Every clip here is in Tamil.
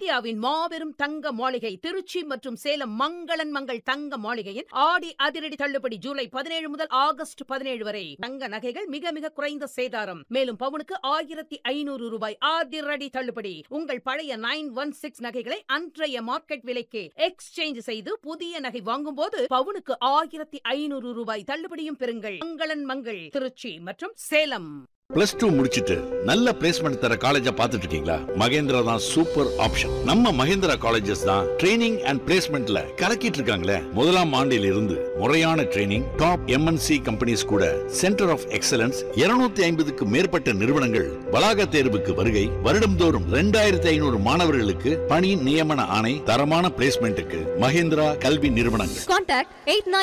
இந்தியாவின் மாபெரும் தங்க மாளிகை திருச்சி மற்றும் சேலம் மங்களன் மங்கள் தங்க மாளிகையின் ஆடி அதிரடி தள்ளுபடி ஜூலை பதினேழு முதல் ஆகஸ்ட் பதினேழு வரை தங்க நகைகள் மிக மிக குறைந்த சேதாரம் மேலும் பவுனுக்கு ஆயிரத்தி ஐநூறு ரூபாய் அதிரடி தள்ளுபடி உங்கள் பழைய நைன் ஒன் சிக்ஸ் நகைகளை அன்றைய மார்க்கெட் விலைக்கு எக்ஸ்சேஞ்ச் செய்து புதிய நகை வாங்கும்போது பவுனுக்கு ஆயிரத்தி ஐநூறு ரூபாய் தள்ளுபடியும் பெறுங்கள் மங்களன் மங்கள் திருச்சி மற்றும் சேலம் பிளஸ் டூ முடிச்சிட்டு நல்ல பிளேஸ்மெண்ட் தர காலேஜா பார்த்துட்டு இருக்கீங்களா மகேந்திரா தான் சூப்பர் ஆப்ஷன் நம்ம மகேந்திரா காலேஜஸ் தான் ட்ரைனிங் அண்ட் பிளேஸ்மெண்ட்ல கலக்கிட்டு இருக்காங்களே முதலாம் ஆண்டில் இருந்து முறையான ட்ரைனிங் டாப் எம்என்சி கம்பெனிஸ் கூட சென்டர் ஆஃப் எக்ஸலன்ஸ் 250 ஐம்பதுக்கு மேற்பட்ட நிறுவனங்கள் வளாக தேர்வுக்கு வருகை வருடம்தோறும் ரெண்டாயிரத்தி ஐநூறு மாணவர்களுக்கு பணி நியமன ஆணை தரமான பிளேஸ்மெண்ட்டுக்கு மகேந்திரா கல்வி நிறுவனங்கள் Contact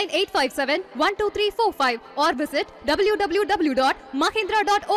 89857-12345 or visit www.mahindra.org.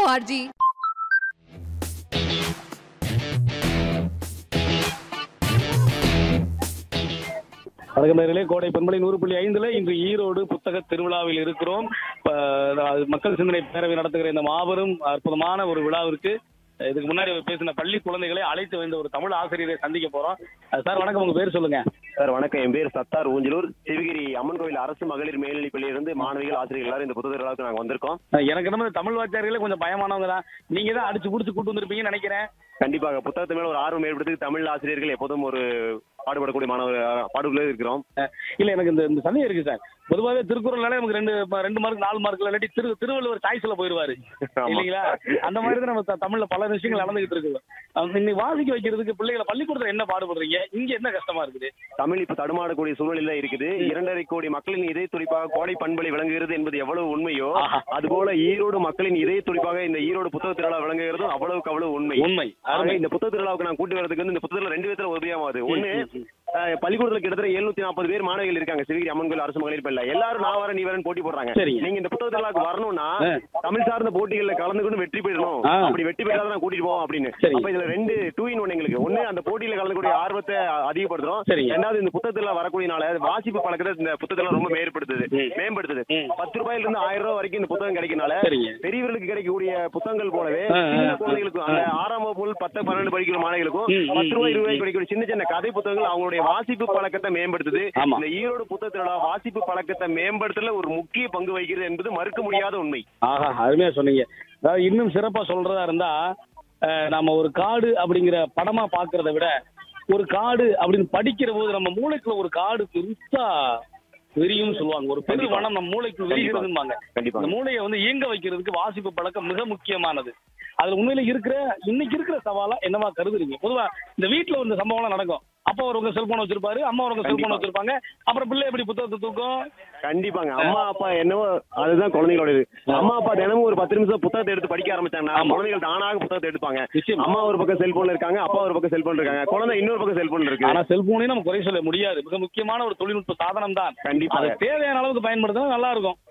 வணக்கமேரிலே கோடை பண்பலை நூறு புள்ளி ஐந்துல இன்று ஈரோடு புத்தக திருவிழாவில் இருக்கிறோம் இப்ப, அஹ், மக்கள் சிந்தனை பேரவை நடத்துகிற இந்த மாபெரும் அற்புதமான ஒரு விழாவிற்கு இதுக்கு முன்னாடி பேசின பள்ளி குழந்தைகளை அழைத்து வந்த ஒரு தமிழ் ஆசிரியரை சந்திக்க போறோம் அஹ், சார் வணக்கம் உங்க பேர் சொல்லுங்க சார் வணக்கம் என் பேர் சத்தார் ஊஞ்சலூர் சிவகிரி அம்மன் கோவில் அரசு மகளிர் மேல்நிலைப் பள்ளியிலிருந்து மாணவிகள் ஆசிரியர்கள் எல்லாரும் இந்த புத்தக விழாவுக்கு நாங்க வந்திருக்கோம் அஹ், எனக்கு நம்ம தமிழ் வாத்தியார்களே கொஞ்சம் பயமானவங்க தான் நீங்க தான் அடிச்சு புடிச்சு கூட்டு வந்திருப்பீங்கன்னு நினைக்கிறேன் கண்டிப்பாக புத்தகத்து மேல ஒரு ஆர்வம் ஏற்படுத்தி தமிழ் ஆசிரியர்கள் எப்போதும் ஒரு பாடுபடக்கூடிய மாணவர் பாடுகளே இருக்கிறோம் இல்ல எனக்கு இந்த இந்த சந்தேகம் இருக்கு சார் பொதுவாகவே திருக்குறள்னாலே நமக்கு ரெண்டு ரெண்டு மார்க் நாலு மார்க்ல இல்லாட்டி திரு திருவள்ளுவர் சாய்ஸ்ல போயிருவாரு ஆமா. இல்லைங்களா அந்த மாதிரி தான் நம்ம த- தமிழ்ல பல விஷயங்கள் நடந்துகிட்டு இருக்கு அஹ் இன்னைக்கு வாசிக்க வைக்கிறதுக்கு பிள்ளைகளை பள்ளிக்கூடத்துல என்ன பாடுபடுறீங்க இங்க என்ன கஷ்டமா இருக்குது தமிழ் இப்ப தடுமாறக்கூடிய சூழ்நிலை இருக்குது இரண்டரை கோடி மக்களின் இதய துடிப்பாக கோடை பண்பலை விளங்குகிறது என்பது எவ்வளவு உண்மையோ ஆஹா. அதுபோல ஈரோடு மக்களின் இதய துடிப்பாக இந்த ஈரோடு புத்தக திருவிழா விளங்குகிறதும் அவ்வளவுக்கு அவ்வளவு உண்மை உண்மை ஆக அருமை இந்த புத்தக திருவிழாவுக்கு நான் கூட்டி வரதுக்கு வந்து இந்த புத்தகத்துல ரெண்டு விதத்துல உதவியாகுது ஒண்ணு அஹ், பள்ளிக்கூடத்துல கிட்டத்தட்ட எழுநூத்தி நாற்பது பேர் மாணவிகள் இருக்காங்க சிவகிரி அம்மன் கோயில் அரசு மகளிர் பள்ளி எல்லாரும் நான் வரேன் நீ வரேன் போட்டி போடுறாங்க சரிங்க. நீங்க இந்த புத்தக திருவிழாக்கு வரணும்னா ஆ. தமிழ் சார்ந்த போட்டிகள்ல கலந்துக்கொண்டு வெற்றி பெறணும் ஆ. அப்படி வெற்றி பெறாத நான் கூட்டிட்டு போவோம் அப்படின்னு சரி. அப்ப இதுல ரெண்டு டூ இன் ஒன் எங்களுக்கு ஒண்ணு அந்த போட்டியில கலந்துக்கூடிய ஆர்வத்தை அதிகப்படுத்துறோம் சரிங்க. ரெண்டாவது இந்த புத்தகத்துல வரக்கூடியனால வாசிப்பு பழக்கத்தை இந்த புத்தகத்துல ரொம்ப மேம்படுத்துது ம். மேம்படுத்துது ம். பத்து ரூபாயில இருந்து ஆயிரம் ரூபாய் வரைக்கும் இந்த புத்தகம் கிடைக்கனால சரிங்க. பெரியவர்களுக்கு கிடைக்கக்கூடிய புத்தகங்கள் போலவே ஆ, ஆ, சின்ன ஆ. குழந்தைகளுக்கும் அந்த ஆறாம் வகுப்பு பத்து பன்னெண்டு படிக்கிற மாணவிகளுக்கும் ம், ம், பத்து ரூபாய் ம், இருபது ம். ரூபாய் கிடைக்கக்கூடிய சின்ன சின்ன கதை புத்தகங்கள் அவங்களுடைய வாசிப்பு பழக்கத்தை மேம்படுத்துது ஆமா. இந்த ஈரோடு புத்தகத்தினோட வாசிப்பு பழக்கத்தை மேம்படுத்தல ஒரு முக்கிய பங்கு வகிக்கிறது என்பது மறுக்க முடியாத உண்மை ஆஹா அருமையா சொன்னீங்க அதாவது இன்னும் சிறப்பா சொல்றதா இருந்தா அஹ், நம்ம ஒரு காடு அப்படிங்கிற படமா பாக்குறத விட ஒரு காடு அப்படின்னு படிக்கிற போது நம்ம மூளைக்குள்ள ஒரு காடு பெருசா விரியும் சொல்லுவாங்க ஒரு பெரு கண்டிப்பா. வனம் நம்ம மூளைக்கு விரிகிறதும்பாங்க கண்டிப்பா இந்த மூளையை வந்து இயங்க வைக்கிறதுக்கு வாசிப்பு பழக்கம் மிக முக்கியமானது அதுல உண்மையில இருக்கிற இன்னைக்கு இருக்கிற சவாலா என்னவா கருதுறீங்க பொதுவா இந்த வீட்டுல ஒரு சம்பவம்லாம் நடக்கும் அப்பா ஒருவங்க செல்போன் வச்சிருப்பாரு அம்மா ஒருவங்க செல்போன் கண்டிப்பா. வச்சிருப்பாங்க அப்புறம் பிள்ளை எப்படி புத்தகத்தை தூக்கும் கண்டிப்பாங்க அம்மா அப்பா என்னவோ அதுதான் குழந்தைகளோட இது அம்மா அப்பா தினமும் ஒரு பத்து நிமிஷம் புத்தகத்தை எடுத்து படிக்க ஆரம்பிச்சாங்கன்னா ஆமா. குழந்தைகள் தானாக புத்தகத்தை எடுப்பாங்க நிச்சயமா. அம்மா ஒரு பக்கம் செல்போன்ல இருக்காங்க அப்பா ஒரு பக்கம் செல்போன் இருக்காங்க குழந்தை இன்னொரு பக்கம் செல்போன் இருக்கு ஆனா செல்போனையும் நம்ம குறை சொல்ல முடியாது மிக முக்கியமான ஒரு தொழில்நுட்ப சாதனம் தான் கண்டிப்பா அது தேவையான அளவுக்கு பயன்படுத்தினா நல்லா இருக்கும்